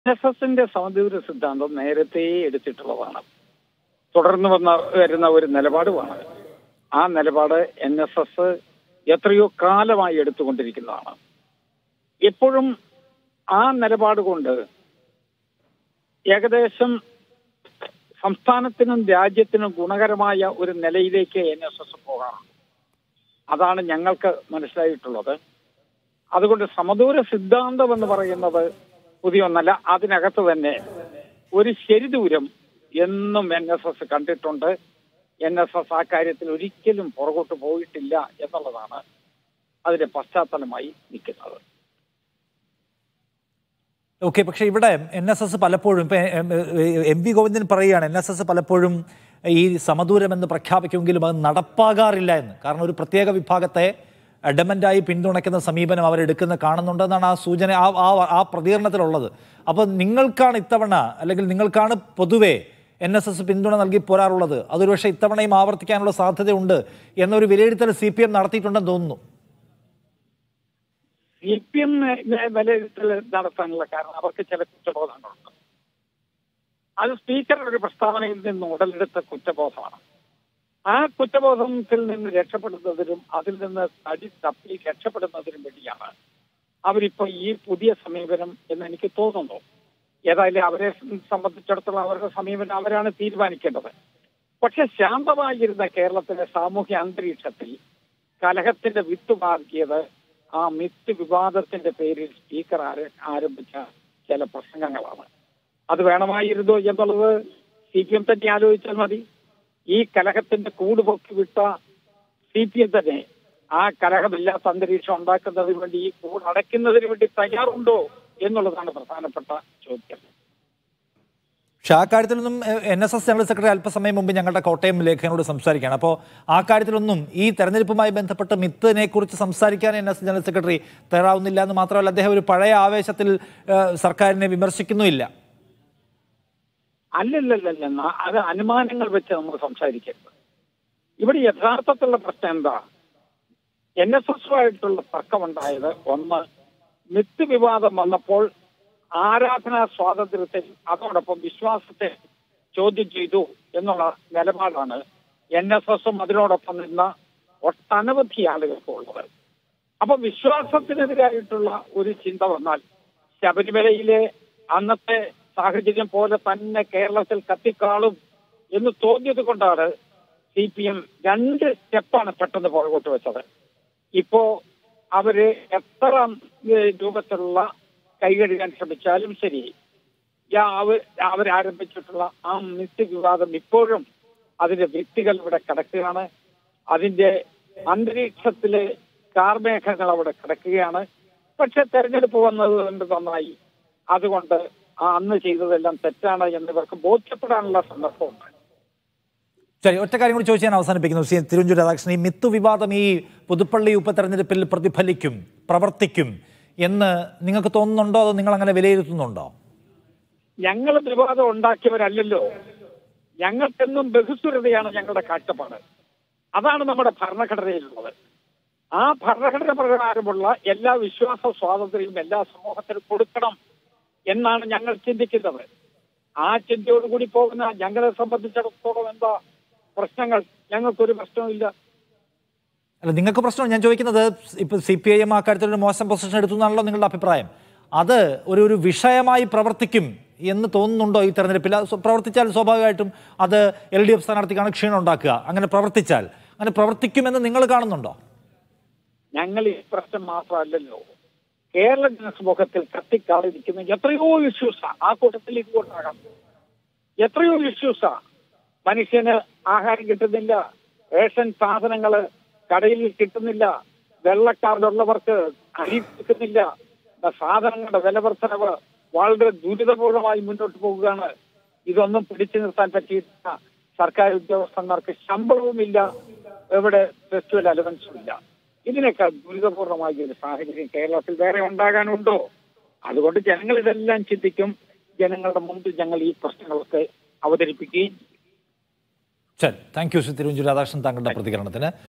S എസിന്റെ സമദൂര സിദ്ധാന്തം നേരത്തെ എടുത്തിട്ടുള്ളതാണ് തുടർന്ന് വന്ന വരുന്ന ഒരു നിലപാടുമാണ് ആ നിലപാട് എൻ എസ് എസ് എത്രയോ കാലമായി എടുത്തുകൊണ്ടിരിക്കുന്നതാണ് എപ്പോഴും ആ നിലപാട് കൊണ്ട് ഏകദേശം സംസ്ഥാനത്തിനും രാജ്യത്തിനും ഗുണകരമായ ഒരു നിലയിലേക്ക് എൻ എസ് എസ് പോകാറുണ്ട് അതാണ് ഞങ്ങൾക്ക് മനസ്സിലായിട്ടുള്ളത് അതുകൊണ്ട് സമദൂര സിദ്ധാന്തം എന്ന് പറയുന്നത് പുതിയ ഒന്നല്ല അതിനകത്ത് തന്നെ ഒരു ശരിദൂരം എന്നും എൻ എസ് എസ് കണ്ടിട്ടുണ്ട് എൻ എസ് എസ് ആ കാര്യത്തിൽ ഒരിക്കലും പുറകോട്ട് പോയിട്ടില്ല എന്നുള്ളതാണ് അതിന്റെ പശ്ചാത്തലമായി നിൽക്കുന്നത് ഓക്കെ പക്ഷേ ഇവിടെ എൻ എസ് എസ് പലപ്പോഴും ഇപ്പം എം വി ഗോവിന്ദൻ പറയുകയാണ് എൻ എസ് എസ് പലപ്പോഴും ഈ സമദൂരം എന്ന് പ്രഖ്യാപിക്കുമെങ്കിലും അത് നടപ്പാകാറില്ല എന്ന് കാരണം ഒരു പ്രത്യേക വിഭാഗത്തെ അഡമൻ്റായി പിന്തുണയ്ക്കുന്ന സമീപനം അവരെടുക്കുന്ന കാണുന്നുണ്ടെന്നാണ് ആ സൂചന ആ ആ ആ പ്രതികരണത്തിലുള്ളത് അപ്പോൾ നിങ്ങൾക്കാണ് ഇത്തവണ അല്ലെങ്കിൽ നിങ്ങൾക്കാണ് പൊതുവേ എൻ എസ് എസ് പിന്തുണ നൽകി പോരാറുള്ളത് അതൊരു പക്ഷേ ഇത്തവണയും ആവർത്തിക്കാനുള്ള സാധ്യതയുണ്ട് എന്നൊരു വിലയിരുത്തൽ സി പി എം നടത്തിയിട്ടുണ്ടെന്ന് തോന്നുന്നു സി പി എം വിലയിരുത്തൽ നടത്താനുള്ള കാരണം അവർക്ക് ചില കുറ്റബോധങ്ങളുണ്ട് അത് സ്പീക്കറുടെ ഒരു പ്രസ്താവനയിൽ നിന്ന് ഉടലെടുത്ത കുറ്റബോധമാണ് ആ കുറ്റബോധത്തിൽ നിന്ന് രക്ഷപ്പെടുന്നതിനും അതിൽ നിന്ന് തടി തപ്പി രക്ഷപ്പെടുന്നതിനും വേണ്ടിയാണ് അവരിപ്പോ ഈ പുതിയ സമീപനം എന്ന് എനിക്ക് തോന്നുന്നു ഏതായാലും അവരെ സംബന്ധിച്ചിടത്തോളം അവരുടെ സമീപനം അവരാണ് തീരുമാനിക്കേണ്ടത് പക്ഷെ ശാന്തമായിരുന്ന കേരളത്തിലെ സാമൂഹ്യ അന്തരീക്ഷത്തിൽ കലഹത്തിന്റെ വിത്ത് പാകിയത് ആ മിത്ത് വിവാദത്തിന്റെ പേരിൽ സ്പീക്കർ ആര- ആരംഭിച്ച ചില പ്രസംഗങ്ങളാണ് അത് വേണമായിരുന്നോ എന്നുള്ളത് സി പി എം തന്നെ ആലോചിച്ചാൽ മതി ഈ കലഹത്തിന്റെ കൂട് പൊക്കി വിട്ട സി പി എം തന്നെ ആ കലഹമില്ലാത്ത അന്തരീക്ഷം ഉണ്ടാക്കുന്നതിന് വേണ്ടി ഈ കൂട് അടയ്ക്കുന്നതിന് വേണ്ടി തയ്യാറുണ്ടോ എന്നുള്ളതാണ് പ്രധാനപ്പെട്ട ചോദ്യം പക്ഷെ ആ കാര്യത്തിലൊന്നും N S S general secretary അല്പസമയം മുമ്പ് ഞങ്ങളുടെ കോട്ടയം ലേഖകനോട് സംസാരിക്കുകയാണ് അപ്പോൾ ആ കാര്യത്തിലൊന്നും ഈ തെരഞ്ഞെടുപ്പുമായി ബന്ധപ്പെട്ട് മിത്തിനെ കുറിച്ച് സംസാരിക്കാൻ എൻ എസ് ജനറൽ സെക്രട്ടറി തയ്യാറാവുന്നില്ല എന്ന് മാത്രമല്ല അദ്ദേഹം ഒരു പഴയ ആവേശത്തിൽ ഏഹ്, സർക്കാരിനെ വിമർശിക്കുന്നുമില്ല അല്ലല്ലല്ലല്ല അത് അനുമാനങ്ങൾ വെച്ച് നമ്മൾ സംസാരിക്കരുത് ഇവിടെ യഥാർത്ഥത്തിലുള്ള പ്രശ്നം എന്താ എൻ എസ് എസുമായിട്ടുള്ള തർക്കമുണ്ടായത് ഒന്ന് മിത്ത് വിവാദം വന്നപ്പോൾ ആരാധനാ സ്വാതന്ത്ര്യത്തെ അതോടൊപ്പം വിശ്വാസത്തെ ചോദ്യം ചെയ്തു എന്നുള്ള നിലപാടാണ് എൻ എസ് എസും അതിനോടൊപ്പം നിന്ന ഒട്ടനവധി ആളുകൾക്ക് ഉള്ളത് അപ്പൊ വിശ്വാസത്തിനെതിരായിട്ടുള്ള ഒരു ചിന്ത വന്നാൽ ശബരിമലയിലെ അന്നത്തെ സാഹചര്യം പോലെ തന്നെ കേരളത്തിൽ കത്തിക്കാളും എന്ന് തോന്നിയത് കൊണ്ടാണ് സി പി എം രണ്ട് സ്റ്റെപ്പാണ് പെട്ടെന്ന് പുറകോട്ട് വെച്ചത് ഇപ്പോ അവര് എത്ര ഏഹ്, രൂപത്തിലുള്ള കൈകഴുകാൻ ശ്രമിച്ചാലും ശരി യാ- അവ- അവരാരംഭിച്ചിട്ടുള്ള ആ മിത്ത് വിവാദം ഇപ്പോഴും അതിന്റെ വ്യക്തികൾ ഇവിടെ കിടക്കുകയാണ് അതിന്റെ അന്തരീക്ഷത്തിലെ കാർമേഘങ്ങൾ അവിടെ കിടക്കുകയാണ് പക്ഷെ തെരഞ്ഞെടുപ്പ് വന്നത് കൊണ്ട് നന്നായി അതുകൊണ്ട് ആ അന്ന് ചെയ്തതെല്ലാം തെറ്റാണ് എന്നിവർക്ക് ബോധ്യപ്പെടാനുള്ള സന്ദർഭമുണ്ട് ശരി ഒറ്റ കാര്യം കൂടി ചോദിച്ച് ഞാൻ അവസാനിപ്പിക്കുന്നു സി തിരുവഞ്ചൂർ രാധാകൃഷ്ണൻ ഈ മിത്ത് വിവാദം ഈ പുതുപ്പള്ളി ഉപതെരഞ്ഞെടുപ്പിൽ പ്രതിഫലിക്കും പ്രവർത്തിക്കും എന്ന് നിങ്ങൾക്ക് തോന്നുന്നുണ്ടോ അതോ നിങ്ങൾ അങ്ങനെ വിലയിരുത്തുന്നുണ്ടോ ഞങ്ങൾ വിവാദം ഉണ്ടാക്കിയവരല്ലല്ലോ ഞങ്ങൾക്കെന്നും ബഹുസ്വരതയാണ് ഞങ്ങളുടെ കാഴ്ചപ്പാട് അതാണ് നമ്മുടെ ഭരണഘടനയിലുള്ളത് ആ ഭരണഘടന പ്രകാരമുള്ള എല്ലാ വിശ്വാസ സ്വാതന്ത്ര്യവും എല്ലാ സമൂഹത്തിനും കൊടുക്കണം എന്നാണ് ഞങ്ങൾ ചിന്തിക്കുന്നത് ആ ചിന്തയോടുകൂടി പോകുന്ന ഞങ്ങളെ സംബന്ധിച്ചിടത്തോളം എന്താ പ്രശ്നങ്ങൾ ഞങ്ങൾക്കൊരു പ്രശ്നവുമില്ല അല്ല നിങ്ങൾക്ക് പ്രശ്നം ഞാൻ ചോദിക്കുന്നത് ഇപ്പൊ സി പി ഐ എം ആ കാര്യത്തിൽ ഒരു മോശം പൊസിഷൻ എടുത്തു എന്നാണല്ലോ നിങ്ങളുടെ അഭിപ്രായം അത് ഒരു ഒരു വിഷയമായി പ്രവർത്തിക്കും എന്ന് തോന്നുന്നുണ്ടോ ഈ തെരഞ്ഞെടുപ്പിൽ അത് സ്വ- പ്രവർത്തിച്ചാൽ സ്വാഭാവികമായിട്ടും അത് എൽ ഡി എഫ് സ്ഥാനാർത്ഥിക്കാണ് ക്ഷീണം ഉണ്ടാക്കുക അങ്ങനെ പ്രവർത്തിച്ചാൽ അങ്ങനെ പ്രവർത്തിക്കുമെന്ന് നിങ്ങൾ കാണുന്നുണ്ടോ ഞങ്ങൾ ഈ പ്രശ്നം മാത്രമല്ലല്ലോ കേരള ജനസമൂഹത്തിൽ കത്തിക്കാളിരിക്കുന്ന എത്രയോ ഇഷ്യൂസാ ആ കൂട്ടത്തിൽ ഇതുകൊണ്ടാകാം എത്രയോ ഇഷ്യൂസാ മനുഷ്യന് ആഹാരം കിട്ടുന്നില്ല റേഷൻ സാധനങ്ങള് കടയിൽ കിട്ടുന്നില്ല വെള്ളക്കാർഡുള്ളവർക്ക് അരി കിട്ടുന്നില്ല സാധനങ്ങളുടെ വില വർധനവ് വളരെ ദുരിതപൂർണമായി മുന്നോട്ട് പോകുകയാണ് ഇതൊന്നും പിടിച്ചു നിർത്താൻ പറ്റിയിട്ടില്ല സർക്കാർ ഉദ്യോഗസ്ഥന്മാർക്ക് ശമ്പളവുമില്ല എവിടെ ഫെസ്റ്റിവൽ അലവൻസും ഇല്ല ഇതിനേക്കാൾ ദുരിതപൂർണമായ ഒരു സാഹചര്യം കേരളത്തിൽ വേറെ ഉണ്ടാകാനുണ്ടോ അതുകൊണ്ട് ജനങ്ങൾ ഇതെല്ലാം ചിന്തിക്കും ജനങ്ങളുടെ മുമ്പിൽ ഞങ്ങൾ ഈ പ്രശ്നങ്ങളൊക്കെ അവതരിപ്പിക്കുകയും ചെയ്യും. ശരി താങ്ക് യു ശ്രീ തിരുവഞ്ചൂർ രാധാകൃഷ്ണൻ താങ്കളുടെ പ്രതികരണത്തിന്